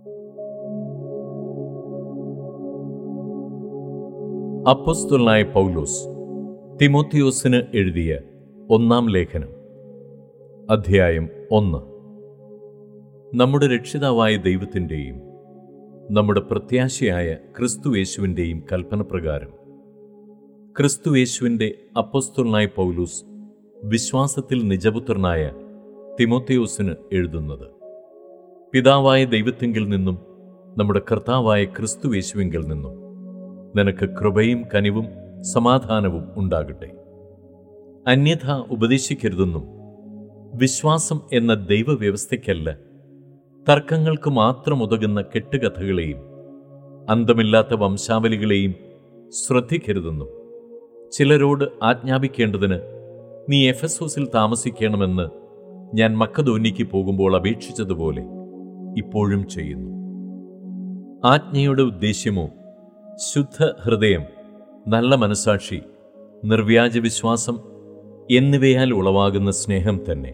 അപ്പോസ്തലനായ പൗലോസ് തിമോത്തിയോസിന് എഴുതിയ ഒന്നാം ലേഖനം അധ്യായം ഒന്ന് നമ്മുടെ രക്ഷിതാവായ ദൈവത്തിൻ്റെയും നമ്മുടെ പ്രത്യാശയായ ക്രിസ്തുയേശുവിൻ്റെയും കൽപ്പന പ്രകാരം ക്രിസ്തുയേശുവിൻ്റെ അപ്പോസ്തലനായ പൗലൂസ് വിശ്വാസത്തിൽ നിജപുത്രനായ തിമോത്തിയോസിന് എഴുതുന്നത് പിതാവായ ദൈവത്തിങ്കിൽ നിന്നും നമ്മുടെ കർത്താവായ ക്രിസ്തുയേശുവിങ്കിൽ നിന്നും നിനക്ക് കൃപയും കനിവും സമാധാനവും ഉണ്ടാകട്ടെ അന്യഥ ഉപദേശിക്കരുതെന്നും വിശ്വാസം എന്ന ദൈവവ്യവസ്ഥയ്ക്കല്ല തർക്കങ്ങൾക്ക് മാത്രം ഉതകുന്ന കെട്ടുകഥകളെയും അന്തമില്ലാത്ത വംശാവലികളെയും ശ്രദ്ധിക്കരുതെന്നും ചിലരോട് ആജ്ഞാപിക്കേണ്ടതിന് നീ എഫസോസിൽ താമസിക്കണമെന്ന് ഞാൻ മക്കധോനിക്ക് പോകുമ്പോൾ അപേക്ഷിച്ചതുപോലെ ഇപ്പോഴും ചെയ്യുന്നു ആജ്ഞയുടെ ഉദ്ദേശ്യമോ ശുദ്ധ ഹൃദയം നല്ല മനസാക്ഷി നിർവ്യാജ വിശ്വാസം എന്നിവയാൽ ഉളവാകുന്ന സ്നേഹം തന്നെ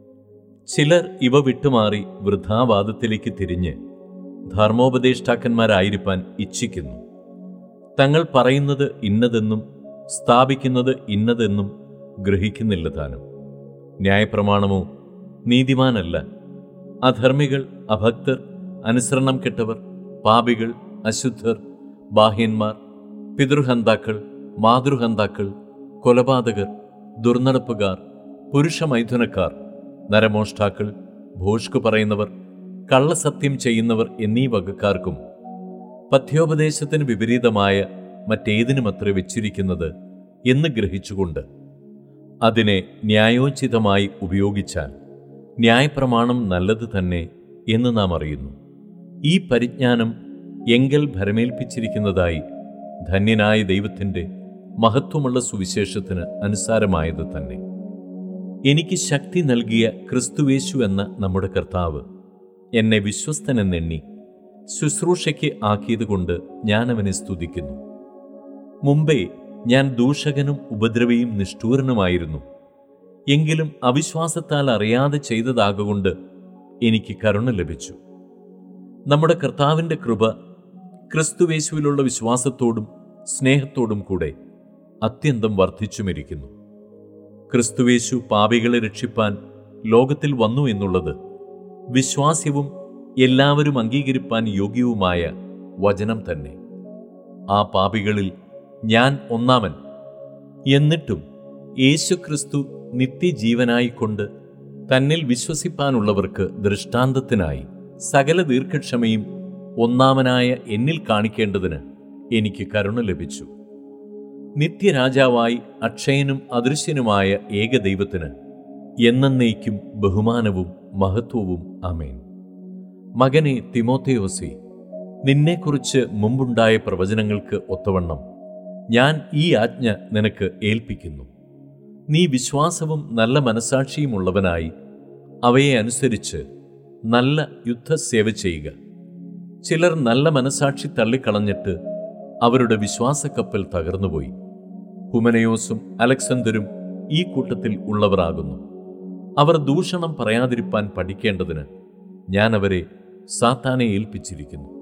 ചിലർ ഇവ വിട്ടുമാറി വൃദ്ധാവാദത്തിലേക്ക് തിരിഞ്ഞ് ധർമ്മോപദേഷ്ടാക്കന്മാരായിരിക്കാൻ ഇച്ഛിക്കുന്നു തങ്ങൾ പറയുന്നത് ഇന്നതെന്നും സ്ഥാപിക്കുന്നത് ഇന്നതെന്നും ഗ്രഹിക്കുന്നില്ല താനും ന്യായപ്രമാണമോ നീതിമാനല്ല അധർമ്മികൾ അഭക്തർ അനുസരണം കെട്ടവർ പാപികൾ അശുദ്ധർ ബാഹ്യന്മാർ പിതൃഹന്താക്കൾ മാതൃഹന്താക്കൾ കൊലപാതകർ ദുർനടപ്പുകാർ പുരുഷമൈഥുനക്കാർ നരമോഷ്ടാക്കൾ ഭോഷ്കു പറയുന്നവർ കള്ളസത്യം ചെയ്യുന്നവർ എന്നീ വകക്കാർക്കും പഥ്യോപദേശത്തിന് വിപരീതമായ മറ്റേതിനുമത്ര വെച്ചിരിക്കുന്നത് എന്ന് ഗ്രഹിച്ചുകൊണ്ട് അതിനെ ന്യായോചിതമായി ഉപയോഗിച്ചാൽ ന്യായപ്രമാണം നല്ലത് തന്നെ എന്ന് നാം അറിയുന്നു ഈ പരിജ്ഞാനം എങ്കൽ ഭരമേൽപ്പിച്ചിരിക്കുന്നതായി ധന്യനായ ദൈവത്തിൻ്റെ മഹത്വമുള്ള സുവിശേഷത്തിന് അനുസാരമായത് തന്നെ എനിക്ക് ശക്തി നൽകിയ ക്രിസ്തുവേശു എന്ന നമ്മുടെ കർത്താവ് എന്നെ വിശ്വസ്തനെന്നെണ്ണി ശുശ്രൂഷയ്ക്ക് ആക്കിയതുകൊണ്ട് ഞാൻ അവനെ സ്തുതിക്കുന്നു മുമ്പേ ഞാൻ ദൂഷകനും ഉപദ്രവിയും നിഷ്ഠൂരനുമായിരുന്നു എങ്കിലും അവിശ്വാസത്താൽ അറിയാതെ ചെയ്തതാകൊണ്ട് എനിക്ക് കരുണ ലഭിച്ചു നമ്മുടെ കർത്താവിൻ്റെ കൃപ ക്രിസ്തുവേശുവിലുള്ള വിശ്വാസത്തോടും സ്നേഹത്തോടും കൂടെ അത്യന്തം വർദ്ധിച്ചുമിരിക്കുന്നു ക്രിസ്തുവേശു പാപികളെ രക്ഷിപ്പാൻ ലോകത്തിൽ വന്നു എന്നുള്ളത് വിശ്വാസ്യവും എല്ലാവരും അംഗീകരിപ്പാൻ യോഗ്യവുമായ വചനം തന്നെ ആ പാപികളിൽ ഞാൻ ഒന്നാമൻ എന്നിട്ടും യേശുക്രിസ്തു നിത്യജീവനായിക്കൊണ്ട് തന്നിൽ വിശ്വസിപ്പാനുള്ളവർക്ക് ദൃഷ്ടാന്തത്തിനായി സകല ദീർഘക്ഷമയും ഒന്നാമനായ എന്നിൽ കാണിക്കേണ്ടതിന് എനിക്ക് കരുണ ലഭിച്ചു നിത്യരാജാവായി അക്ഷയനും അദൃശ്യനുമായ ഏകദൈവത്തിന് എന്നേക്കും ബഹുമാനവും മഹത്വവും അമേൻ മകനെ തിമോത്തേയോസി നിന്നെക്കുറിച്ച് മുമ്പുണ്ടായ പ്രവചനങ്ങൾക്ക് ഒത്തവണ്ണം ഞാൻ ഈ ആജ്ഞ നിനക്ക് ഏൽപ്പിക്കുന്നു നീ വിശ്വാസവും നല്ല മനസാക്ഷിയുമുള്ളവനായി അവയെ അനുസരിച്ച് നല്ല യുദ്ധസേവ ചെയ്യുക ചിലർ നല്ല മനസാക്ഷി തള്ളിക്കളഞ്ഞിട്ട് അവരുടെ വിശ്വാസക്കപ്പൽ തകർന്നുപോയി ഹുമനയോസും അലക്സന്തരും ഈ കൂട്ടത്തിൽ ഉള്ളവരാകുന്നു അവർ ദൂഷണം പറയാതിരിപ്പാൻ പഠിക്കേണ്ടതിന് ഞാൻ അവരെ സാത്താനെ ഏൽപ്പിച്ചിരിക്കുന്നു